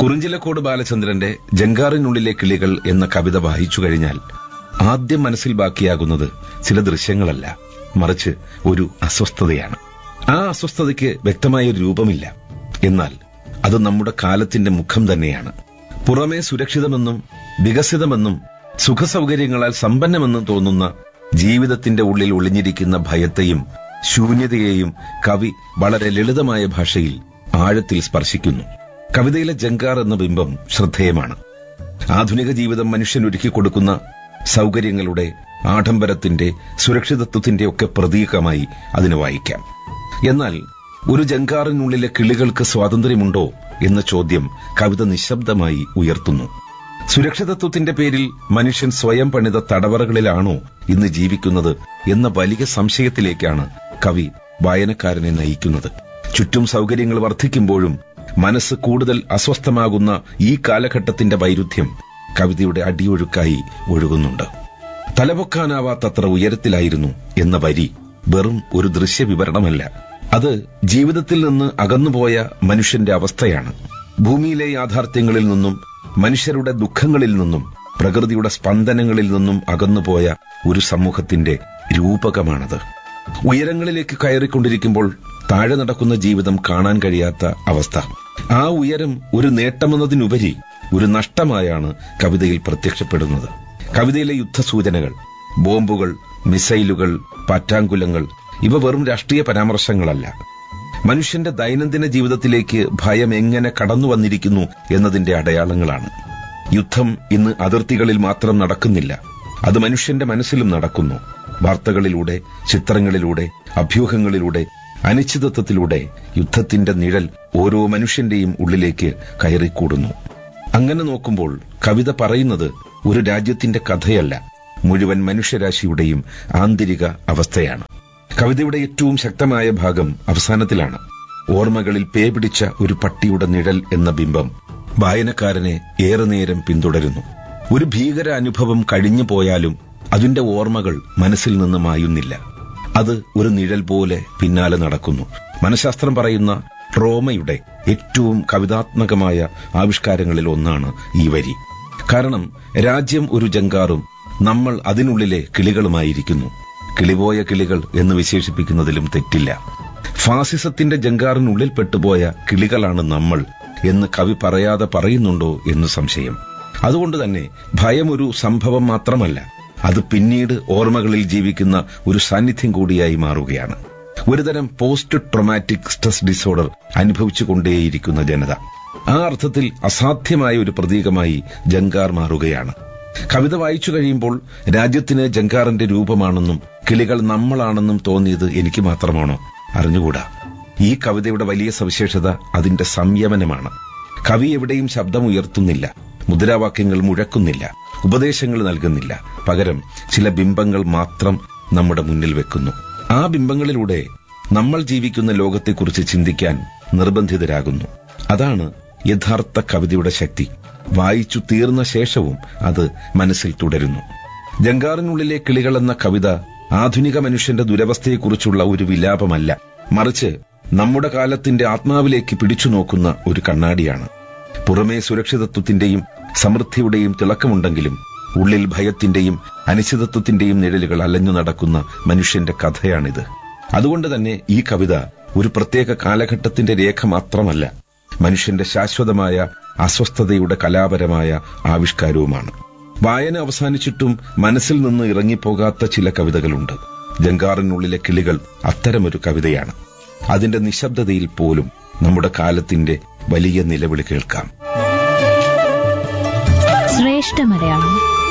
കുറിഞ്ചിലക്കോട് ബാലചന്ദ്രന്റെ ജങ്കാറിനുള്ളിലെ കിളികൾ എന്ന കവിത വായിച്ചു കഴിഞ്ഞാൽ ആദ്യം മനസ്സിൽ ബാക്കിയാകുന്നത് ചില ദൃശ്യങ്ങളല്ല മറിച്ച് ഒരു അസ്വസ്ഥതയാണ് ആ അസ്വസ്ഥതയ്ക്ക് വ്യക്തമായ ഒരു രൂപമില്ല എന്നാൽ അത് നമ്മുടെ കാലത്തിന്റെ മുഖം തന്നെയാണ് പുറമേ സുരക്ഷിതമെന്നും വികസിതമെന്നും സുഖസൗകര്യങ്ങളാൽ സമ്പന്നമെന്നും തോന്നുന്ന ജീവിതത്തിന്റെ ഉള്ളിൽ ഒളിഞ്ഞിരിക്കുന്ന ഭയത്തെയും ശൂന്യതയെയും കവി വളരെ ലളിതമായ ഭാഷയിൽ ആഴത്തിൽ സ്പർശിക്കുന്നു കവിതയിലെ ജങ്കാർ എന്ന ബിംബം ശ്രദ്ധേയമാണ് ആധുനിക ജീവിതം മനുഷ്യൻ ഒരുക്കി കൊടുക്കുന്ന സൗകര്യങ്ങളുടെ ആഡംബരത്തിന്റെ സുരക്ഷിതത്വത്തിന്റെ ഒക്കെ പ്രതീകമായി അതിന് വായിക്കാം എന്നാൽ ഒരു ജങ്കാറിനുള്ളിലെ കിളികൾക്ക് സ്വാതന്ത്ര്യമുണ്ടോ എന്ന ചോദ്യം കവിത നിശബ്ദമായി ഉയർത്തുന്നു സുരക്ഷിതത്വത്തിന്റെ പേരിൽ മനുഷ്യൻ സ്വയം പണിത തടവറകളിലാണോ ഇന്ന് ജീവിക്കുന്നത് എന്ന വലിയ സംശയത്തിലേക്കാണ് കവി വായനക്കാരനെ നയിക്കുന്നത് ചുറ്റും സൗകര്യങ്ങൾ വർദ്ധിക്കുമ്പോഴും മനസ്സ് കൂടുതൽ അസ്വസ്ഥമാകുന്ന ഈ കാലഘട്ടത്തിന്റെ വൈരുദ്ധ്യം കവിതയുടെ അടിയൊഴുക്കായി ഒഴുകുന്നുണ്ട് തലപൊക്കാനാവാത്തത്ര ഉയരത്തിലായിരുന്നു എന്ന വരി വെറും ഒരു ദൃശ്യവിവരണമല്ല അത് ജീവിതത്തിൽ നിന്ന് അകന്നുപോയ മനുഷ്യന്റെ അവസ്ഥയാണ് ഭൂമിയിലെ യാഥാർത്ഥ്യങ്ങളിൽ നിന്നും മനുഷ്യരുടെ ദുഃഖങ്ങളിൽ നിന്നും പ്രകൃതിയുടെ സ്പന്ദനങ്ങളിൽ നിന്നും അകന്നുപോയ ഒരു സമൂഹത്തിന്റെ രൂപകമാണത് ഉയരങ്ങളിലേക്ക് കയറിക്കൊണ്ടിരിക്കുമ്പോൾ താഴെ നടക്കുന്ന ജീവിതം കാണാൻ കഴിയാത്ത അവസ്ഥ ആ ഉയരം ഒരു നേട്ടമെന്നതിനുപരി ഒരു നഷ്ടമായാണ് കവിതയിൽ പ്രത്യക്ഷപ്പെടുന്നത് കവിതയിലെ യുദ്ധസൂചനകൾ ബോംബുകൾ മിസൈലുകൾ പറ്റാങ്കുലങ്ങൾ ഇവ വെറും രാഷ്ട്രീയ പരാമർശങ്ങളല്ല മനുഷ്യന്റെ ദൈനംദിന ജീവിതത്തിലേക്ക് ഭയം എങ്ങനെ കടന്നു വന്നിരിക്കുന്നു എന്നതിന്റെ അടയാളങ്ങളാണ് യുദ്ധം ഇന്ന് അതിർത്തികളിൽ മാത്രം നടക്കുന്നില്ല അത് മനുഷ്യന്റെ മനസ്സിലും നടക്കുന്നു വാർത്തകളിലൂടെ ചിത്രങ്ങളിലൂടെ അഭ്യൂഹങ്ങളിലൂടെ അനിശ്ചിതത്വത്തിലൂടെ യുദ്ധത്തിന്റെ നിഴൽ ഓരോ മനുഷ്യന്റെയും ഉള്ളിലേക്ക് കയറിക്കൂടുന്നു അങ്ങനെ നോക്കുമ്പോൾ കവിത പറയുന്നത് ഒരു രാജ്യത്തിന്റെ കഥയല്ല മുഴുവൻ മനുഷ്യരാശിയുടെയും ആന്തരിക അവസ്ഥയാണ് കവിതയുടെ ഏറ്റവും ശക്തമായ ഭാഗം അവസാനത്തിലാണ് ഓർമ്മകളിൽ പേപിടിച്ച ഒരു പട്ടിയുടെ നിഴൽ എന്ന ബിംബം വായനക്കാരനെ ഏറെ നേരം പിന്തുടരുന്നു ഒരു ഭീകര അനുഭവം കഴിഞ്ഞു പോയാലും അതിന്റെ ഓർമ്മകൾ മനസ്സിൽ നിന്ന് മായുന്നില്ല അത് ഒരു നിഴൽ പോലെ പിന്നാലെ നടക്കുന്നു മനഃശാസ്ത്രം പറയുന്ന ട്രോമയുടെ ഏറ്റവും കവിതാത്മകമായ ആവിഷ്കാരങ്ങളിൽ ഒന്നാണ് ഈ വരി കാരണം രാജ്യം ഒരു ജങ്കാറും നമ്മൾ അതിനുള്ളിലെ കിളികളുമായിരിക്കുന്നു കിളിപോയ കിളികൾ എന്ന് വിശേഷിപ്പിക്കുന്നതിലും തെറ്റില്ല ഫാസിസത്തിന്റെ ജങ്കാറിനുള്ളിൽ പെട്ടുപോയ കിളികളാണ് നമ്മൾ എന്ന് കവി പറയാതെ പറയുന്നുണ്ടോ എന്ന് സംശയം അതുകൊണ്ട് തന്നെ ഭയം ഒരു സംഭവം മാത്രമല്ല അത് പിന്നീട് ഓർമ്മകളിൽ ജീവിക്കുന്ന ഒരു സാന്നിധ്യം കൂടിയായി മാറുകയാണ് ഒരുതരം പോസ്റ്റ് ട്രൊമാറ്റിക് സ്ട്രെസ് ഡിസോർഡർ അനുഭവിച്ചുകൊണ്ടേയിരിക്കുന്ന ജനത ആ അർത്ഥത്തിൽ അസാധ്യമായ ഒരു പ്രതീകമായി ജങ്കാർ മാറുകയാണ് കവിത വായിച്ചു കഴിയുമ്പോൾ രാജ്യത്തിന് ജങ്കാറിന്റെ രൂപമാണെന്നും കിളികൾ നമ്മളാണെന്നും തോന്നിയത് എനിക്ക് മാത്രമാണോ അറിഞ്ഞുകൂടാ ഈ കവിതയുടെ വലിയ സവിശേഷത അതിന്റെ സംയമനമാണ് കവി എവിടെയും ശബ്ദമുയർത്തുന്നില്ല മുദ്രാവാക്യങ്ങൾ മുഴക്കുന്നില്ല ഉപദേശങ്ങൾ നൽകുന്നില്ല പകരം ചില ബിംബങ്ങൾ മാത്രം നമ്മുടെ മുന്നിൽ വെക്കുന്നു ആ ബിംബങ്ങളിലൂടെ നമ്മൾ ജീവിക്കുന്ന ലോകത്തെക്കുറിച്ച് ചിന്തിക്കാൻ നിർബന്ധിതരാകുന്നു അതാണ് യഥാർത്ഥ കവിതയുടെ ശക്തി വായിച്ചു തീർന്ന ശേഷവും അത് മനസ്സിൽ തുടരുന്നു ജങ്കാറിനുള്ളിലെ കിളികൾ എന്ന കവിത ആധുനിക മനുഷ്യന്റെ ദുരവസ്ഥയെക്കുറിച്ചുള്ള ഒരു വിലാപമല്ല മറിച്ച് നമ്മുടെ കാലത്തിന്റെ ആത്മാവിലേക്ക് പിടിച്ചു നോക്കുന്ന ഒരു കണ്ണാടിയാണ് പുറമേ സുരക്ഷിതത്വത്തിന്റെയും സമൃദ്ധിയുടെയും തിളക്കമുണ്ടെങ്കിലും ഉള്ളിൽ ഭയത്തിന്റെയും അനിശ്ചിതത്വത്തിന്റെയും നിഴലുകൾ അലഞ്ഞു നടക്കുന്ന മനുഷ്യന്റെ കഥയാണിത് അതുകൊണ്ട് തന്നെ ഈ കവിത ഒരു പ്രത്യേക കാലഘട്ടത്തിന്റെ രേഖ മാത്രമല്ല മനുഷ്യന്റെ ശാശ്വതമായ അസ്വസ്ഥതയുടെ കലാപരമായ ആവിഷ്കാരവുമാണ് വായന അവസാനിച്ചിട്ടും മനസ്സിൽ നിന്ന് ഇറങ്ങിപ്പോകാത്ത ചില കവിതകളുണ്ട് ജങ്കാറിനുള്ളിലെ കിളികൾ അത്തരമൊരു കവിതയാണ് അതിന്റെ നിശബ്ദതയിൽ പോലും നമ്മുടെ കാലത്തിന്റെ വലിയ നിലവിളി കേൾക്കാം ശ്രേഷ്ഠ മലയാളം